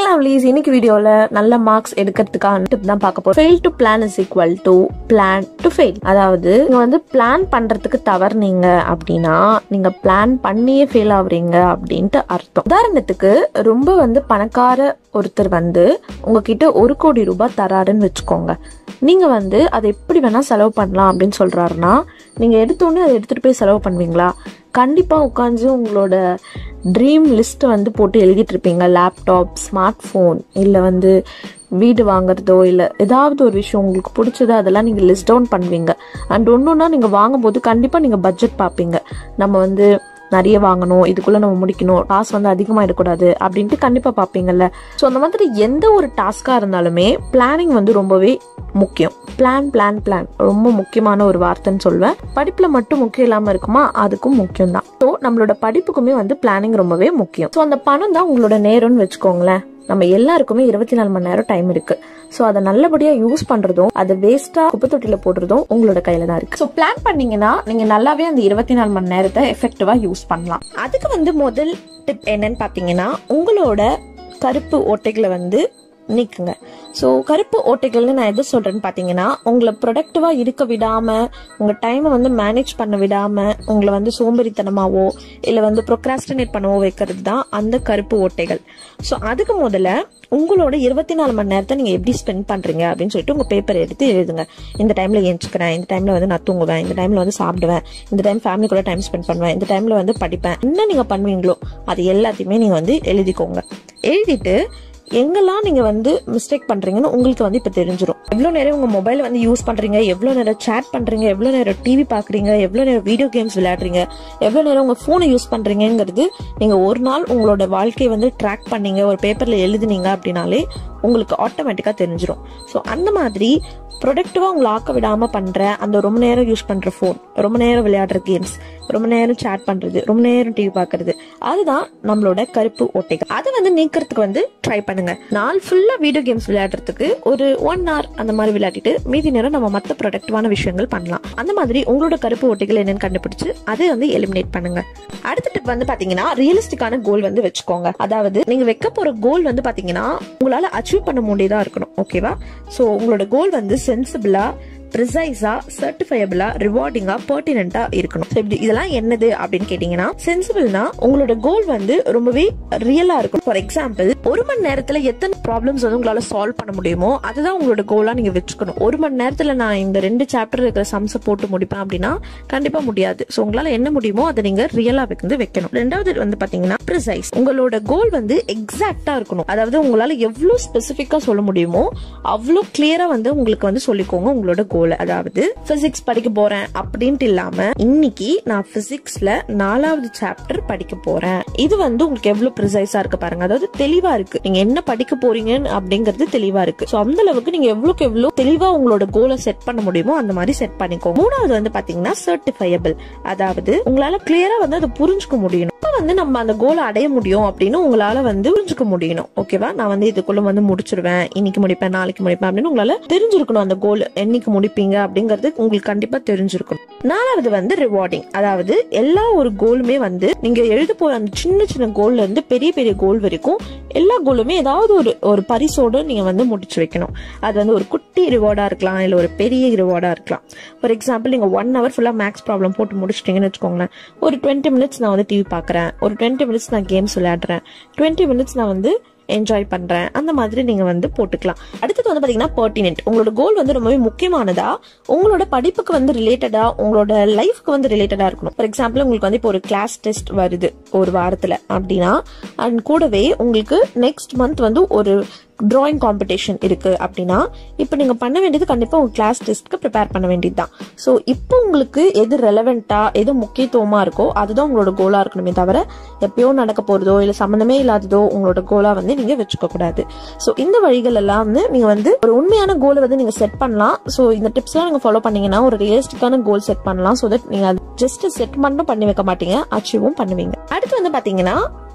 lovelies இன்னைக்கு வீடியோல நல்ல மார்க்ஸ் எடுக்கிறதுக்கான டிப் தான் பார்க்க போறோம் fail to plan is equal to plan to fail அதாவது நீங்க வந்து பிளான் பண்றதுக்கு தவறுனீங்க அப்படின்னா நீங்க பிளான் பண்ணியே ஃபெயில் ஆகுறீங்க அப்படின்ட்டு அர்த்தம் உதாரணத்துக்கு ரொம்ப வந்து பணக்கார ஒருத்தர் வந்து உங்ககிட்ட ஒரு கோடி ரூபாய் தராருன்னு வச்சுக்கோங்க நீங்க வந்து அதை எப்படி வேணா செலவு பண்ணலாம் அப்படின்னு சொல்றாருன்னா நீங்க எடுத்தோடனே அதை எடுத்துட்டு போய் செலவு பண்ணுவீங்களா கண்டிப்பா உட்காந்து உங்களோட ட்ரீம் லிஸ்ட் வந்து போட்டு எழுதிட்டு இருப்பீங்க லேப்டாப் ஸ்மார்ட் ஃபோன் இல்லை வந்து வீடு வாங்குறதோ இல்லை ஏதாவது ஒரு விஷயம் உங்களுக்கு பிடிச்சதோ அதெல்லாம் நீங்கள் லிஸ்ட் டவுன் பண்ணுவீங்க அண்ட் ஒன்றுன்னா நீங்கள் வாங்கும்போது கண்டிப்பாக நீங்கள் பட்ஜெட் பார்ப்பீங்க நம்ம வந்து நிறைய வாங்கணும் இதுக்குள்ள நம்ம முடிக்கணும் காசு வந்து அதிகமாயிடக்கூடாது அப்படின்ட்டு கண்டிப்பா பாப்பீங்கல்ல ஸோ அந்த மாதிரி எந்த ஒரு டாஸ்கா இருந்தாலுமே பிளானிங் வந்து ரொம்பவே முக்கியம் பிளான் பிளான் பிளான் ரொம்ப முக்கியமான ஒரு வார்த்தைன்னு சொல்வேன் படிப்புல மட்டும் முக்கியம் இல்லாம இருக்குமா அதுக்கும் முக்கியம் தான் ஸோ நம்மளோட படிப்புக்குமே வந்து பிளானிங் ரொம்பவே முக்கியம் ஸோ அந்த பணம் தான் உங்களோட நேரம்னு வச்சுக்கோங்களேன் நம்ம எல்லாருக்குமே இருபத்தி நாலு மணி நேரம் டைம் இருக்கு ஸோ அதை நல்லபடியா யூஸ் பண்றதும் அதை வேஸ்டா குப்பை தொட்டில போடுறதும் உங்களோட கையில தான் இருக்கு ஸோ பிளான் பண்ணீங்கன்னா நீங்க நல்லாவே அந்த இருபத்தி நாலு மணி நேரத்தை எஃபெக்டிவா யூஸ் பண்ணலாம் அதுக்கு வந்து முதல் டிப் என்னன்னு பாத்தீங்கன்னா உங்களோட கருப்பு ஓட்டைகளை வந்து நீக்குங்க ஸோ கருப்பு ஓட்டைகள்னு நான் எது சொல்றேன்னு பார்த்தீங்கன்னா உங்களை ப்ரொடக்டிவா இருக்க விடாம உங்க டைமை வந்து மேனேஜ் பண்ண விடாம உங்களை வந்து சோம்பேறித்தனமாவோ இல்லை வந்து ப்ரொக்ராஸ்டினேட் பண்ணவோ வைக்கிறது தான் அந்த கருப்பு ஓட்டைகள் ஸோ அதுக்கு முதல்ல உங்களோட இருபத்தி நாலு மணி நேரத்தை நீங்க எப்படி ஸ்பெண்ட் பண்றீங்க அப்படின்னு சொல்லிட்டு உங்க பேப்பர் எடுத்து எழுதுங்க இந்த டைம்ல எஞ்சிக்கிறேன் இந்த டைம்ல வந்து நான் தூங்குவேன் இந்த டைம்ல வந்து சாப்பிடுவேன் இந்த டைம் ஃபேமிலி கூட டைம் ஸ்பெண்ட் பண்ணுவேன் இந்த டைம்ல வந்து படிப்பேன் என்ன நீங்க பண்ணுவீங்களோ அது எல்லாத்தையுமே நீங்க வந்து எழுதிக்கோங்க எழுதிட்டு எங்கெல்லாம் நீங்க வந்து மிஸ்டேக் பண்றீங்கன்னு உங்களுக்கு வந்து இப்ப தெரிஞ்சிடும் எவ்வளவு நேரம் உங்க மொபைல் வந்து யூஸ் பண்றீங்க எவ்வளவு நேரம் சேட் பண்றீங்க எவ்வளவு நேரம் டிவி பாக்குறீங்க எவ்வளவு நேரம் வீடியோ கேம்ஸ் விளையாடுறீங்க எவ்வளவு நேரம் உங்க போனை யூஸ் பண்றீங்கிறது நீங்க ஒரு நாள் உங்களோட வாழ்க்கையை வந்து ட்ராக் பண்ணீங்க ஒரு பேப்பர்ல எழுதுனீங்க அப்படின்னாலே உங்களுக்கு ஆட்டோமேட்டிக்கா தெரிஞ்சிடும் ஸோ அந்த மாதிரி ப்ரொடக்டிவா உங்களை ஆக்க விடாம பண்ற அந்த ரொம்ப நேரம் யூஸ் பண்ற ஃபோன் ரொம்ப நேரம் விளையாடுற கேம்ஸ் ரொம்ப நேரம் சேட் பண்றது ரொம்ப நேரம் டிவி பாக்குறது அதுதான் நம்மளோட கருப்பு ஓட்டைகள் அதை வந்து நீக்கிறதுக்கு வந்து ட்ரை பண்ணுங்க நாள் ஃபுல்லா வீடியோ கேம்ஸ் விளையாடுறதுக்கு ஒரு ஒன் ஹவர் அந்த மாதிரி விளையாடிட்டு மீதி நேரம் நம்ம மற்ற ப்ரொடக்டிவான விஷயங்கள் பண்ணலாம் அந்த மாதிரி உங்களோட கருப்பு ஓட்டைகள் என்னன்னு கண்டுபிடிச்சு அதை வந்து எலிமினேட் பண்ணுங்க அடுத்த டிப் வந்து பாத்தீங்கன்னா ரியலிஸ்டிக்கான கோல் வந்து வச்சுக்கோங்க அதாவது நீங்க வைக்க போற கோல் வந்து பாத்தீங்கன்னா உங்களால அச்சீவ் பண்ண முடியதா இருக்கணும் ஓகேவா சோ உங்களோட கோல் வந்து சென்சிபிளா ப்ரிசைஸா சர்டிஃபையபிளா ரிவார்டிங்கா பர்டினண்டா இருக்கணும் So, இப்படி இதெல்லாம் என்னது அப்படின்னு கேட்டீங்கன்னா சென்சிபிள்னா உங்களோட கோல் வந்து ரொம்பவே ரியலா இருக்கும் ஃபார் எக்ஸாம்பிள் ஒரு மணி நேரத்துல எத்தனை ப்ராப்ளம்ஸ் வந்து உங்களால சால்வ் பண்ண முடியுமோ அதுதான் உங்களோட கோலா நீங்க வச்சுக்கணும் ஒரு மணி நேரத்துல நான் இந்த ரெண்டு சாப்டர் இருக்கிற சம்ஸை போட்டு முடிப்பேன் அப்படின்னா கண்டிப்பா முடியாது ஸோ உங்களால என்ன முடியுமோ அதை நீங்க ரியலா வந்து வைக்கணும் ரெண்டாவது வந்து பாத்தீங்கன்னா ப்ரிசைஸ் உங்களோட கோல் வந்து எக்ஸாக்டா இருக்கணும் அதாவது உங்களால எவ்வளவு ஸ்பெசிஃபிக்கா சொல்ல முடியுமோ அவ்வளோ கிளியரா வந்து உங்களுக்கு வந்து சொல்லிக்கோங்க உங்களோட கோல் அதாவது பிசிக்ஸ் படிக்க போறேன் அப்படின்ட்டு இல்லாம இன்னைக்கு நான் பிசிக்ஸ்ல நாலாவது சாப்டர் படிக்க போறேன் இது வந்து உங்களுக்கு எவ்வளவு ப்ரிசைஸா இருக்கு பாருங்க அதாவது தெளிவா இருக்கு நீங்க என்ன படிக்க போறீங்க அப்படிங்கிறது தெளிவா இருக்கு சோ அந்த அளவுக்கு நீங்க எவ்வளவுக்கு எவ்வளவு தெளிவா உங்களோட கோலை செட் பண்ண முடியுமோ அந்த மாதிரி செட் பண்ணிக்கோங்க மூணாவது வந்து பாத்தீங்கன்னா சர்டிஃபையபிள் அதாவது உங்களால கிளியரா வந்து அதை புரிஞ்சுக்க முடியணும் அப்ப வந்து நம்ம அந்த கோலை அடைய முடியும் அப்படின்னு உங்களால வந்து புரிஞ்சுக்க முடியணும் ஓகேவா நான் வந்து இதுக்குள்ள வந்து முடிச்சிருவேன் இன்னைக்கு முடிப்பேன் நாளைக்கு முடிப்பேன் அப்படின்னு உங்களால தெரிஞ்சிருக்கணும் அந்த கோல் என்னைக்கு முடிப்பீங்க அப்படிங்கிறது உங்களுக்கு கண்டிப்பா தெரிஞ்சிருக்கணும் நாலாவது வந்து ரிவார்டிங் அதாவது எல்லா ஒரு கோலுமே வந்து நீங்க எழுத போற அந்த சின்ன சின்ன கோல்ல இருந்து பெரிய பெரிய கோல் வரைக்கும் எல்லா கோலுமே ஏதாவது ஒரு ஒரு பரிசோட நீங்க வந்து முடிச்சு வைக்கணும் அது வந்து ஒரு குட்டி ரிவார்டா இருக்கலாம் இல்ல ஒரு பெரிய ரிவார்டா இருக்கலாம் ஃபார் எக்ஸாம்பிள் நீங்க ஒன் ஹவர் ஃபுல்லா மேக்ஸ் ப்ராப்ளம் போட்டு முடிச்சிட்டீங்கன்னு வச்சுக்கோங்களேன் ஒரு டுவெண்ட்டி மினிட்ஸ் நான் வந்து டிவி பாக்குறேன் ஒரு டுவெண்ட்டி மினிட்ஸ் நான் கேம்ஸ் விளையாடுறேன் டுவெண்ட்டி மினிட்ஸ் நான் வந்து என்ஜாய் பண்றேன் அந்த மாதிரி நீங்க வந்து போட்டுக்கலாம் அடுத்தது வந்து பாத்தீங்கன்னா பர்டினென்ட் உங்களோட கோல் வந்து ரொம்பவே முக்கியமானதா உங்களோட படிப்புக்கு வந்து ரிலேட்டடா உங்களோட லைஃப்க்கு வந்து ரிலேட்டடா இருக்கணும் ஃபார் எக்ஸாம்பிள் உங்களுக்கு வந்து இப்போ ஒரு கிளாஸ் டெஸ்ட் வருது ஒரு வாரத்துல அப்படின்னா அண்ட் கூடவே உங்களுக்கு நெக்ஸ்ட் மந்த் வந்து ஒரு டிராயிங் காம்படிஷன் இருக்கு அப்படின்னா இப்போ நீங்க பண்ண வேண்டியது கண்டிப்பா உங்க கிளாஸ் டெஸ்ட்க்கு ப்ரிப்பேர் பண்ண வேண்டியது தான் ஸோ இப்போ உங்களுக்கு எது ரெலவெண்டா எது முக்கியத்துவமா இருக்கோ அதுதான் உங்களோட கோலா இருக்கணுமே தவிர எப்பயோ நடக்க போறதோ இல்ல சம்மந்தமே இல்லாததோ உங்களோட கோலா வந்து நீங்க வச்சுக்க கூடாது ஸோ இந்த வழிகள் எல்லாம் வந்து நீங்க வந்து ஒரு உண்மையான கோலை வந்து நீங்க செட் பண்ணலாம் ஸோ இந்த டிப்ஸ் எல்லாம் நீங்க ஃபாலோ பண்ணீங்கன்னா ஒரு ரியலிஸ்டிக்கான கோல் செட் பண்ணலாம் ஸோ தட் நீங்க ஜஸ்ட் செட் மட்டும் பண்ணி வைக்க மாட்டீங்க அச்சீவும் பண்ணுவீங்க அடுத்து வந்து பாத்தீங்கன்னா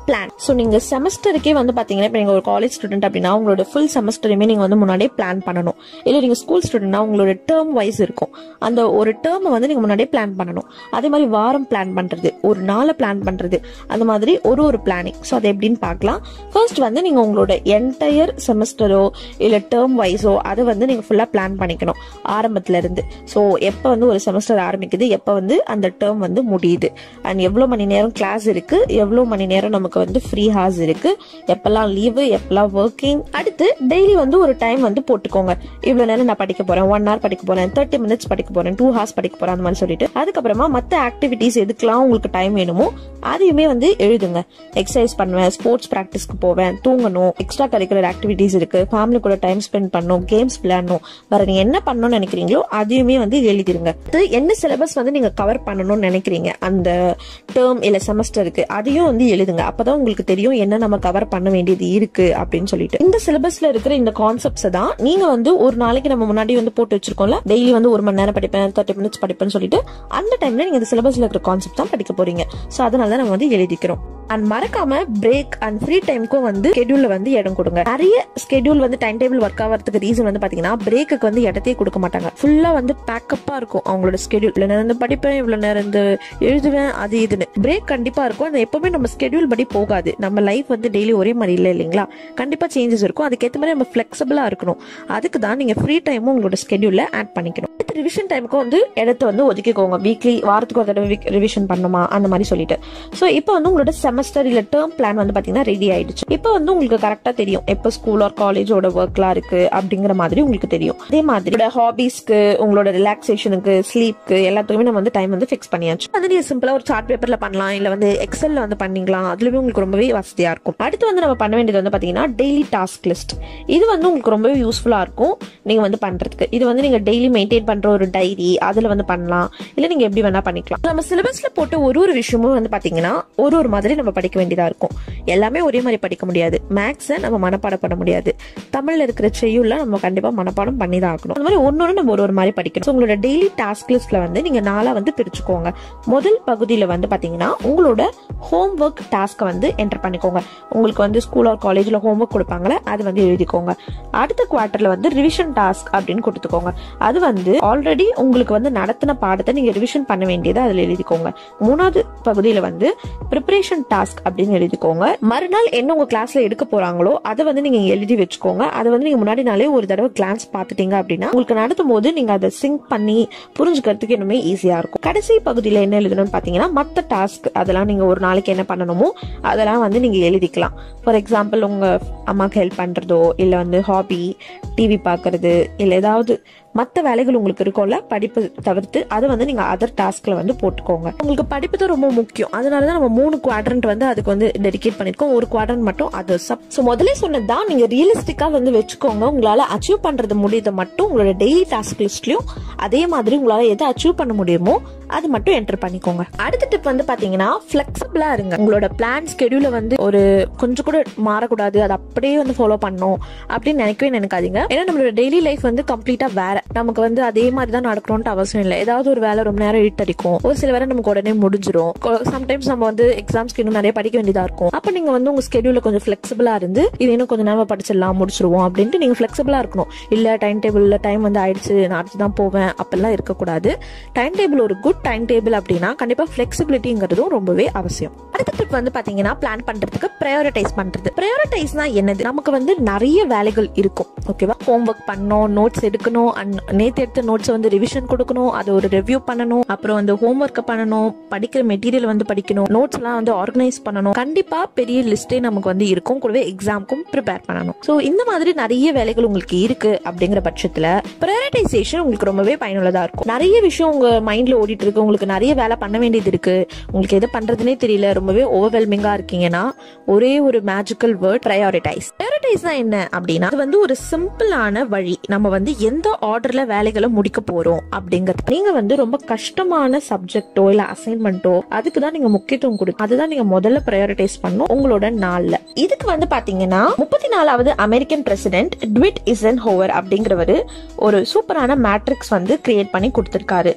பிளான் ஸோ நீங்க செமஸ்டருக்கே வந்து பாத்தீங்கன்னா இப்போ நீங்க ஒரு காலேஜ் ஸ்டூடெண்ட் அப்படின்னா உங்களோட ஃபுல் செமஸ்டருமே நீங்க வந்து முன்னாடியே பிளான் பண்ணணும் இல்ல நீங்க ஸ்கூல் ஸ்டூடெண்ட்னா உங்களோட டேர்ம் வைஸ் இருக்கும் அந்த ஒரு டேர்மை வந்து நீங்க முன்னாடியே பிளான் பண்ணணும் அதே மாதிரி வாரம் பிளான் பண்றது ஒரு நாளை பிளான் பண்றது அந்த மாதிரி ஒரு ஒரு பிளானிங் ஸோ அது எப்படின்னு பார்க்கலாம் ஃபர்ஸ்ட் வந்து நீங்க உங்களோட என்டையர் செமஸ்டரோ இல்ல டேர்ம் வைஸோ அதை வந்து நீங்க ஃபுல்லா பிளான் பண்ணிக்கணும் ஆரம்பத்துல இருந்து ஸோ எப்போ வந்து ஒரு செமஸ்டர் ஆரம்பிக்குது எப்போ வந்து அந்த டேர்ம் வந்து முடியுது அண்ட் எவ்வளோ மணி நேரம் கிளாஸ் இருக்கு எவ்வளோ மணி நேரம் நமக்கு வந்து ஃப்ரீ ஹார்ஸ் இருக்கு எப்பெல்லாம் லீவு எப்பெல்லாம் ஒர்க்கிங் அடுத்து டெய்லி வந்து ஒரு டைம் வந்து போட்டுக்கோங்க இவ்வளோ நேரம் நான் படிக்க போறேன் ஒன் ஹவர் படிக்க போறேன் தேர்ட்டி மினிட்ஸ் படிக்க போறேன் டூ ஹார்ஸ் படிக்க போறேன் அந்த மாதிரி சொல்லிட்டு அதுக்கப்புறமா மற்ற ஆக்டிவிட்டிஸ் எதுக்கெல்லாம் உங்களுக்கு டைம் வேணுமோ அதையுமே வந்து எழுதுங்க எக்ஸசைஸ் பண்ணுவேன் ஸ்போர்ட்ஸ் ப்ராக்டிஸ்க்கு போவேன் தூங்கணும் எக்ஸ்ட்ரா கரிக்குலர் ஆக்டிவிட்டிஸ் இருக்கு ஃபேமிலி கூட டைம் ஸ்பெண்ட் பண்ணணும் கேம்ஸ் விளையாடணும் வேற நீங்க என்ன பண்ணணும்னு நினைக்கிறீங்களோ அதையுமே வந்து எழுதிருங்க அடுத்து என்ன சிலபஸ் வந்து நீங்க கவர் பண்ணணும்னு நினைக்கிறீங்க அந்த டேர்ம் இல்ல செமஸ்டருக்கு அதையும் வந்து எழுதுங்க அப்பதான் உங்களுக்கு தெரியும் என்ன நம்ம கவர் பண்ண வேண்டியது இருக்கு அப்படின்னு சொல்லிட்டு இந்த சிலபஸ்ல இருக்கிற இந்த கான்செப்ட்ஸ் தான் நீங்க வந்து ஒரு நாளைக்கு நம்ம முன்னாடி வந்து போட்டு வச்சிருக்கோம்ல டெய்லி வந்து ஒரு மணி நேரம் படிப்பேன் தேர்ட்டி மினிட்ஸ் படிப்பேன்னு சொல்லிட்டு அந்த டைம்ல நீங்க இந்த சிலபஸ்ல இருக்கிற கான்செப்ட் தான் படிக்க போறீங்க சோ அதனால தான் நம்ம வந்து எழுதிக்கிறோம் அண்ட் மறக்காம பிரேக் அண்ட் ஃப்ரீ டைமுக்கும் வந்து ஸ்கெடியூல்ல வந்து இடம் கொடுங்க நிறைய ஸ்கெடியூல் வந்து டைம் டேபிள் ஒர்க் ஆகிறதுக்கு ரீசன் வந்து பாத்தீங்கன்னா பிரேக்குக்கு வந்து இடத்தையே கொடுக்க மாட்டாங்க ஃபுல்லா வந்து பேக்கப்பா இருக்கும் அவங்களோட ஸ்கெடியூல் இவ்வளவு நேரம் இருந்து படிப்பேன் இவ்வளவு நேரம் இருந்து எழுதுவேன் அது இதுன்னு பிரேக் கண்டிப்பா இருக்கும் அது எப்பவுமே நம்ம ஸ்கெடியூல் படி போகாது நம்ம லைஃப் வந்து டெய்லி ஒரே மாதிரி இல்லை இல்லைங்களா கண்டிப்பா சேஞ்சஸ் இருக்கும் அதுக்கேற்ற மாதிரி நம்ம ஃபிளெக்சிபிளா இருக்கணும் அதுக்கு தான் நீங்க ஃப்ரீ டைமும் உங்களோட ஸ்கெடியூல்ல ஆட் பண்ணிக்கணும் அடுத்து ரிவிஷன் டைமுக்கு வந்து இடத்த வந்து ஒதுக்கிக்கோங்க வீக்லி வாரத்துக்கு ஒரு தடவை ரிவிஷன் பண்ணுமா அந்த மாதிரி சொல்லிட்டு ஸோ இப்போ வந்து உங்களோட செமஸ்டர் இல்ல டேர்ம் பிளான் வந்து பாத்தீங்கன்னா ரெடி ஆயிடுச்சு இப்போ வந்து உங்களுக்கு கரெக்டா தெரியும் எப்போ ஸ்கூல் ஆர் காலேஜோட ஒர்க்லாம் இருக்கு அப்படிங்கிற மாதிரி உங்களுக்கு தெரியும் அதே மாதிரி ஹாபிஸ்க்கு உங்களோட ரிலாக்ஸேஷனுக்கு ஸ்லீப்க்கு எல்லாத்துக்குமே நம்ம வந்து டைம் வந்து ஃபிக்ஸ் பண்ணியாச்சு அது நீங்க சிம்பிளா ஒரு சார்ட் பேப்பர்ல பண்ணலாம் இல்ல வந்து எக்ஸல்ல வந்து பண்ணிக்கலாம் அதுலயுமே உங்களுக்கு ரொம்பவே வசதியா இருக்கும் அடுத்து வந்து நம்ம பண்ண வேண்டியது வந்து பாத்தீங்கன்னா டெய்லி டாஸ்க் லிஸ்ட் இது வந்து உங்களுக்கு ரொம்பவே யூஸ்ஃபுல்லா இருக்கும் நீங்க வந்து பண்றதுக்கு இது வந்து நீங்க டெய்லி மெயின்டைன் பண்ற ஒரு டைரி அதுல வந்து பண்ணலாம் இல்ல நீங்க எப்படி வேணா பண்ணிக்கலாம் நம்ம சிலபஸ்ல போட்ட ஒரு ஒரு விஷயமும் வந்து பாத்தீங்கன்னா ஒரு ஒரு மாதிரி நம்ம படிக்க வேண்டியதா இருக்கும் எல்லாமே ஒரே மாதிரி படிக்க முடியாது மேக்ஸை நம்ம மனப்பாடம் பண்ண முடியாது தமிழ்ல இருக்கிற செய்யுள்ள நம்ம கண்டிப்பா மனப்பாடம் பண்ணி தான் ஆகணும் அந்த மாதிரி ஒன்னொன்னு நம்ம ஒரு ஒரு மாதிரி படிக்கணும் So, உங்களோட டெய்லி டாஸ்க் லிஸ்ட்ல வந்து நீங்க நாளா வந்து பிரிச்சுக்கோங்க முதல் பகுதியில வந்து பாத்தீங்கன்னா உங்களோட ஹோம் ஒர்க் டாஸ்க்கை வந்து என்டர் பண்ணிக்கோங்க உங்களுக்கு வந்து ஸ்கூல் ஆர் காலேஜ்ல ஹோம் ஒர்க் கொடுப்பாங்களே அது வந்து எழுதிக்கோங்க அடுத்த குவார்டர்ல வந்து ரிவிஷன் டாஸ்க் அப்படின்னு கொடுத்துக்கோங்க அது வந்து ஆல்ரெடி உங்களுக்கு வந்து நடத்தின பாடத்தை நீங்க ரிவிஷன் பண்ண வேண்டியதை அதுல எழுதிக்கோங்க மூணாவது பகுதியில வந்து ப்ரிப்பரேஷன் டாஸ்க் அப்படின்னு எழுதிக்கோங்க மறுநாள் என்ன உங்க கிளாஸ்ல எடுக்க போறாங்களோ அதை வந்து நீங்க எழுதி வச்சுக்கோங்க அதை வந்து நீங்க முன்னாடி நாளே ஒரு தடவை கிளான்ஸ் பார்த்துட்டீங்க அப்படின்னா உங்களுக்கு நடத்தும் போது நீங்க அதை சிங்க் பண்ணி புரிஞ்சுக்கிறதுக்கு இன்னுமே ஈஸியா இருக்கும் கடைசி பகுதியில என்ன எழுதணும்னு பாத்தீங்கன்னா மத்த டாஸ்க் அதெல்லாம் நீங்க ஒரு நாளைக்கு என்ன பண்ணணுமோ அதெல்லாம் வந்து நீங்க எழுதிக்கலாம் ஃபார் எக்ஸாம்பிள் உங்க அம்மாக்கு ஹெல்ப் பண்றதோ இல்ல வந்து ஹாபி டிவி பார்க்கறது இல்ல ஏதாவது மற்ற வேலைகள் உங்களுக்கு இருக்கும்ல படிப்பு தவிர்த்து அதை வந்து நீங்க அதர் டாஸ்க்ல வந்து போட்டுக்கோங்க உங்களுக்கு படிப்பு தான் ரொம்ப முக்கியம் அதனால தான் நம்ம மூணு குவாட்ரண்ட் வந்து அதுக்கு வந்து டெடிகேட் பண்ணிருக்கோம் ஒரு குவாட்ரண்ட் மட்டும் அது சப் ஸோ முதல்ல சொன்னதுதான் நீங்க ரியலிஸ்டிக்கா வந்து வச்சுக்கோங்க உங்களால அச்சீவ் பண்றது முடியதை மட்டும் உங்களோட டெய்லி டாஸ்க் லிஸ்ட்லயும் அதே மாதிரி உங்களால எதை அச்சீவ் பண்ண முடியுமோ அது மட்டும் என்டர் பண்ணிக்கோங்க அடுத்த டிப் வந்து பாத்தீங்கன்னா ஃபிளெக்சிபிளா இருங்க உங்களோட பிளான் ஸ்கெடியூல வந்து ஒரு கொஞ்சம் கூட மாறக்கூடாது அது அப்படியே வந்து ஃபாலோ பண்ணணும் அப்படின்னு நினைக்கவே நினைக்காதீங்க ஏன்னா நம்மளோட டெய்லி லைஃப் வந்து கம்ப்ளீட்டா வேற நமக்கு வந்து அதே மாதிரி தான் நடக்கணும்னு அவசியம் இல்லை ஏதாவது ஒரு வேலை ரொம்ப நேரம் இழுத்தடிக்கும் ஒரு சில வேலை நமக்கு உடனே முடிஞ்சிரும் சம்டைம்ஸ் நம்ம வந்து எக்ஸாம்ஸ்க்கு இன்னும் நிறைய படிக்க வேண்டியதா இருக்கும் அப்ப நீங்க வந்து உங்க ஸ்கெடியூல கொஞ்சம் ஃபிளெக்சிபிளா இருந்து இது இன்னும் கொஞ்சம் நேரம் படிச்சிடலாம் முடிச்சிருவோம் அப்படின்ட்டு நீங்க ஃபிளெக்சிபிளா இருக்கணும் இல்ல டைம் டேபிள்ல டைம் வந்து ஆயிடுச்சு நான் அடுத்து தான் போவேன் அப்பெல்லாம் இருக்கக்கூடாது டைம் டேபிள் ஒரு குட் டைம் டேபிள் அப்படின்னா கண்டிப்பா ஃபிளெக்சிபிலிட்டிங்கிறதும் ரொம்பவே அவசியம் அடுத்த டிப் வந்து பாத்தீங்கன்னா பிளான் பண்றதுக்கு ப்ரையாரிட்டைஸ் பண்றது ப்ரையாரிட்டைஸ்னா என்னது நமக்கு வந்து நிறைய வேலைகள் இருக்கும் ஓகேவா ஹோம் ஒர்க் பண்ணணும் நோட்ஸ் எடுக்கணும் and நேத்து எடுத்த நோட்ஸ் வந்து ரிவிஷன் கொடுக்கணும் அதை ஒரு ரிவ்யூ பண்ணணும் அப்புறம் வந்து ஹோம் ஒர்க்கை பண்ணணும் படிக்கிற மெட்டீரியல் வந்து படிக்கணும் நோட்ஸ் எல்லாம் வந்து ஆர்கனைஸ் பண்ணணும் கண்டிப்பா பெரிய லிஸ்டே நமக்கு வந்து இருக்கும் கூடவே எக்ஸாம்க்கும் ப்ரிப்பேர் பண்ணணும் ஸோ இந்த மாதிரி நிறைய வேலைகள் உங்களுக்கு இருக்கு அப்படிங்கிற பட்சத்துல ப்ரையாரிட்டைசேஷன் உங்களுக்கு ரொம்பவே பயனுள்ளதா இருக்கும் நிறைய விஷயம் உங்க மைண்ட்ல ஓடிட்டு இருக்கு உங்களுக்கு நிறைய வேலை பண்ண வேண்டியது இருக்கு உங்களுக்கு எது பண்றதுனே தெரியல ரொம்பவே ஓவர்வெல்மிங்கா இருக்கீங்கன்னா ஒரே ஒரு மேஜிக்கல் வேர்ட் ப்ரையாரிட்டைஸ் ப்ரையாரிட்டைஸ் என்ன அப்படின்னா அது வந்து ஒரு சிம்பிளான வழி நம்ம வந்து எந்த ஆர்டர்ல வேலைகளை முடிக்க போறோம் அப்படிங்கிறது நீங்க வந்து ரொம்ப கஷ்டமான சப்ஜெக்டோ இல்ல அசைன்மெண்ட்டோ அதுக்கு தான் நீங்க முக்கியத்துவம் கொடுக்கும் அதுதான் நீங்க முதல்ல ப்ரையாரிட்டைஸ் பண்ணும் உங்களோட நாள்ல இதுக்கு வந்து பாத்தீங்கன்னா முப்பத்தி நாலாவது American president Dwight Eisenhower அப்படிங்கிறவரு ஒரு சூப்பரான மேட்ரிக்ஸ் வந்து கிரியேட் பண்ணி கொடுத்திருக்காரு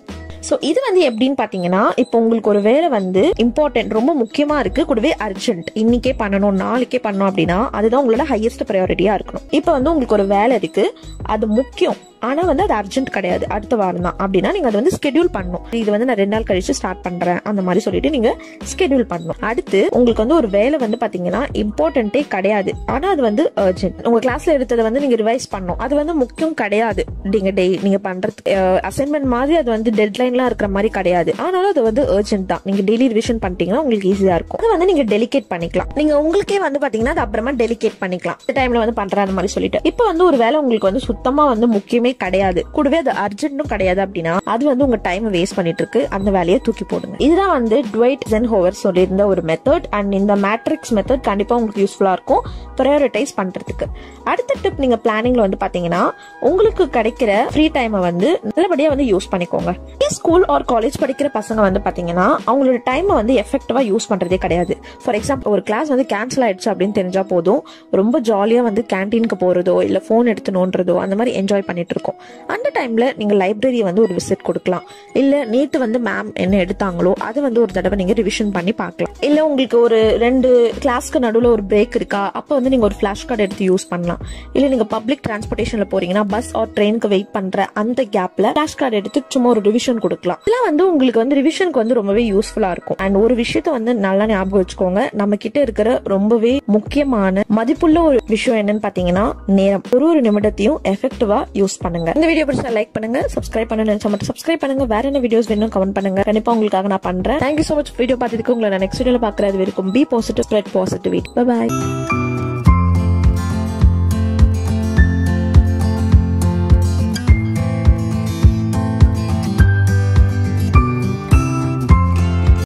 ஸோ இது வந்து எப்படின்னு பாத்தீங்கன்னா இப்போ உங்களுக்கு ஒரு வேலை வந்து இம்பார்ட்டன்ட் ரொம்ப முக்கியமா இருக்கு கூடவே அர்ஜென்ட் இன்னைக்கே பண்ணணும் நாளைக்கே பண்ணணும் அப்படின்னா அதுதான் உங்களோட ஹையஸ்ட் ப்ரையாரிட்டியா இருக்கணும் இப்போ வந்து உங்களுக்கு ஒரு வேலை இருக்கு அது முக்கியம் ஆனா வந்து அது அர்ஜென்ட் கிடையாது அடுத்த வாரம் தான் அப்படின்னா நீங்க அதை வந்து ஸ்கெடியூல் பண்ணணும் இது வந்து நான் ரெண்டு நாள் கழிச்சு ஸ்டார்ட் பண்றேன் அந்த மாதிரி சொல்லிட்டு நீங்க ஸ்கெடியூல் பண்ணணும் அடுத்து உங்களுக்கு வந்து ஒரு வேலை வந்து பாத்தீங்கன்னா இம்பார்ட்டன்ட்டே கிடையாது ஆனா அது வந்து அர்ஜென்ட் உங்க கிளாஸ்ல எடுத்ததை வந்து நீங்க ரிவைஸ் பண்ணணும் அது வந்து முக்கியம் கிடையாது நீங்க டே நீங்க பண்றதுக்கு அசைன்மெண்ட் மாதிரி அது வந்து டெட்லைன்லாம் இருக்கிற மாதிரி கிடையாது ஆனாலும் அது வந்து அர்ஜென்ட் தான் நீங்க டெய்லி ரிவிஷன் பண்ணிட்டீங்கன்னா உங்களுக்கு ஈஸியா இருக்கும் அது வந்து நீங்க டெலிகேட் பண்ணிக்கலாம் நீங்க உங்களுக்கே வந்து பாத்தீங்கன்னா அது அப்புறமா டெலிகேட் பண்ணிக்கலாம் இந்த டைம்ல வந்து பண்றேன் அந்த மாதிரி சொல்லிட்டு இப்போ வந்து ஒரு வேலை உங்களுக்கு வந்து சுத்தமா வந்து முக்கியமே கிடையாது கூடவே அது அர்ஜென்ட்டும் கிடையாது அப்படின்னா அது வந்து உங்க டைம் வேஸ்ட் பண்ணிட்டு இருக்கு அந்த வேலையை தூக்கி போடுங்க இதுதான் வந்து டுவைட் ஜென் ஹோவர் சொல்லியிருந்த ஒரு மெத்தட் அண்ட் இந்த மேட்ரிக்ஸ் மெத்தட் கண்டிப்பா உங்களுக்கு யூஸ்ஃபுல்லா இருக்கும் ப்ரையாரிட்டைஸ் பண்றதுக்கு அடுத்த டிப் நீங்க பிளானிங்ல வந்து பாத்தீங்கன்னா உங்களுக்கு கிடைக்கிற ஃப்ரீ டைமை வந்து நல்லபடியா வந்து யூஸ் பண்ணிக்கோங்க ஸ்கூல் ஆர் காலேஜ் படிக்கிற பசங்க வந்து பாத்தீங்கன்னா அவங்களோட டைமை வந்து எஃபெக்டிவா யூஸ் பண்றதே கிடையாது ஃபார் எக்ஸாம்பிள் ஒரு கிளாஸ் வந்து கேன்சல் ஆயிடுச்சு அப்படின்னு தெரிஞ்சா போதும் ரொம்ப ஜாலியா வந்து கேன்டீனுக்கு போறதோ இல்ல போன் எடுத்து நோண்டுறதோ அந்த மாதிரி என்ஜாய் பண்ணிட்டு இருக்கோம் அந்த டைம்ல நீங்க லைப்ரரி வந்து ஒரு விசிட் கொடுக்கலாம் இல்ல நேத்து வந்து மேம் என்ன எடுத்தாங்களோ அதை வந்து ஒரு தடவை நீங்க ரிவிஷன் பண்ணி பார்க்கலாம் இல்ல உங்களுக்கு ஒரு ரெண்டு கிளாஸ்க்கு நடுவுல ஒரு பிரேக் இருக்கா அப்ப வந்து நீங்க ஒரு ஃபிளாஷ் கார்டு எடுத்து யூஸ் பண்ணலாம் இல்ல நீங்க பப்ளிக் டிரான்ஸ்போர்டேஷன்ல போறீங்கன்னா பஸ் ஆர் ட்ரெயினுக்கு வெயிட் பண்ற அந்த கேப்ல ஃபிளாஷ் கார்டு எடுத்து சும்மா ஒரு ரிவிஷன் கொடுக்கலாம் இதெல்லாம் வந்து உங்களுக்கு வந்து ரிவிஷனுக்கு வந்து ரொம்பவே யூஸ்ஃபுல்லா இருக்கும் அண்ட் ஒரு விஷயத்த வந்து நல்லா ஞாபகம் வச்சுக்கோங்க நம்ம கிட்ட இருக்கிற ரொம்பவே முக்கியமான மதிப்புள்ள ஒரு விஷயம் என்னன்னு பாத்தீங்கன்னா நேரம் ஒரு ஒரு நிமிடத்தையும் எஃபெக்டிவா யூஸ் பண்ணுங்க இந்த வீடியோ பிடிச்சா லைக் பண்ணுங்க சப்ஸ்கிரைப் பண்ண நினைச்சா மட்டும் சப்ஸ்கிரைப் பண்ணுங்க வேற என்ன வீடியோஸ் வேணும் கமெண்ட் பண்ணுங்க கண்டிப்பா உங்களுக்காக நான் பண்றேன் தேங்க்யூ சோ மச் வீடியோ பார்த்ததுக்கு உங்களை நான் நெக்ஸ்ட் வீடியோல பாக்குறது வரைக்கும் be positive spread positivity by